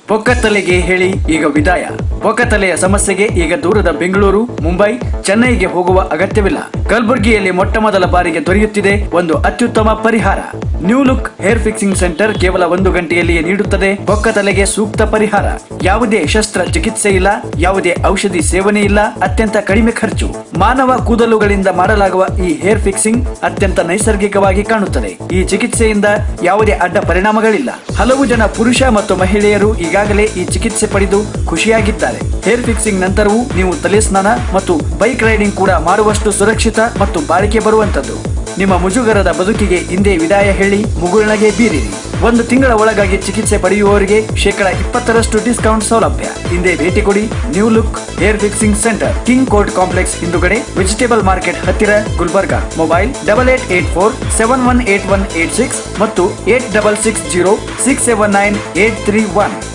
ಪೊಕ್ಕತಲೆಗೆ ಹೇಳಿ ಈಗ ವಿದಾಯ ಪೊಕ್ಕತಲೆಯ ಸಮಸ್ಯೆಗೆ ಈಗ ದೂರದ ಬೆಂಗಳೂರು ಮುಂಬೈ ಚೆನ್ನೈಗೆ ಹೋಗುವ ಅಗತ್ಯವಿಲ್ಲ ಕಲಬುರಗಿಯಲ್ಲಿ ಮೊಟ್ಟ ಮೊದಲ ಬಾರಿಗೆ ದೊರೆಯುತ್ತಿದೆ ಒಂದು ಅತ್ಯುತ್ತಮ ಪರಿಹಾರ new look hair fixing centre ಕೇವಲ ಒಂದು ಗಂಟೆಯಲ್ಲಿಯೇ ನೀಡುತ್ತದೆ ಪೊಕ್ಕತಲೆಗೆ ಸೂಕ್ತ ಪರಿಹಾರ ಯಾವುದೇ ಶಸ್ತ್ರ ಚಿಕಿತ್ಸೆ ಇಲ್ಲ ಯಾವುದೇ ಔಷಧಿ ಸೇವನೆ ಇಲ್ಲ ಅತ್ಯಂತ ಕಡಿಮೆ ಖರ್ಚು ಮಾನವ ಕೂದಲುಗಳಿಂದ ಮಾಡಲಾಗುವ ಈ ಹೇರ್ ಫಿಕ್ಸಿಂಗ್ ಅತ್ಯಂತ ನೈಸರ್ಗಿಕವಾಗಿ ಕಾಣುತ್ತದೆ ಈ ಚಿಕಿತ್ಸೆಯಿಂದ ಯಾವುದೇ ಅಡ್ಡ ಪರಿಣಾಮಗಳಿಲ್ಲ ಹಲವು ಜನ ಪುರುಷ ಮತ್ತು ಮಹಿಳೆಯರು ಈಗಾಗಲೇ ಈ ಚಿಕಿತ್ಸೆ ಪಡೆದು ಖುಷಿಯಾಗಿದ್ದಾರೆ ಹೇರ್ ಫಿಕ್ಸಿಂಗ್ ನಂತರವೂ ನೀವು ತಲೆ ಸ್ನಾನ ಮತ್ತು ಬೈಕ್ ರೈಡಿಂಗ್ ಕೂಡ ಮಾಡುವಷ್ಟು ಸುರಕ್ಷಿತ ಮತ್ತು ಬಾಳಿಕೆ ಬರುವಂತದ್ದು ನಿಮ್ಮ ಮುಜುಗರದ ಬದುಕಿಗೆ ಹಿಂದೆ ವಿದಾಯ ಹೇಳಿ ಮುಗುಳ್ನಗೆ ಬೀರಿರಿ ಒಂದು ತಿಂಗಳ ಒಳಗಾಗಿ ಚಿಕಿತ್ಸೆ ಪಡೆಯುವವರಿಗೆ ಶೇಕಡ ಇಪ್ಪತ್ತರಷ್ಟು ಡಿಸ್ಕೌಂಟ್ ಸೌಲಭ್ಯ ಹಿಂದೆ ಭೇಟಿ ಕೊಡಿ new look hair fixing centre king court complex ಹಿಂದುಗಡೆ ವೆಜಿಟೇಬಲ್ ಮಾರ್ಕೆಟ್ ಹತ್ತಿರ Gulbarga mobile double eight eight four seven one eight one eight six ಮತ್ತು eight double six zero six seven nine eight three one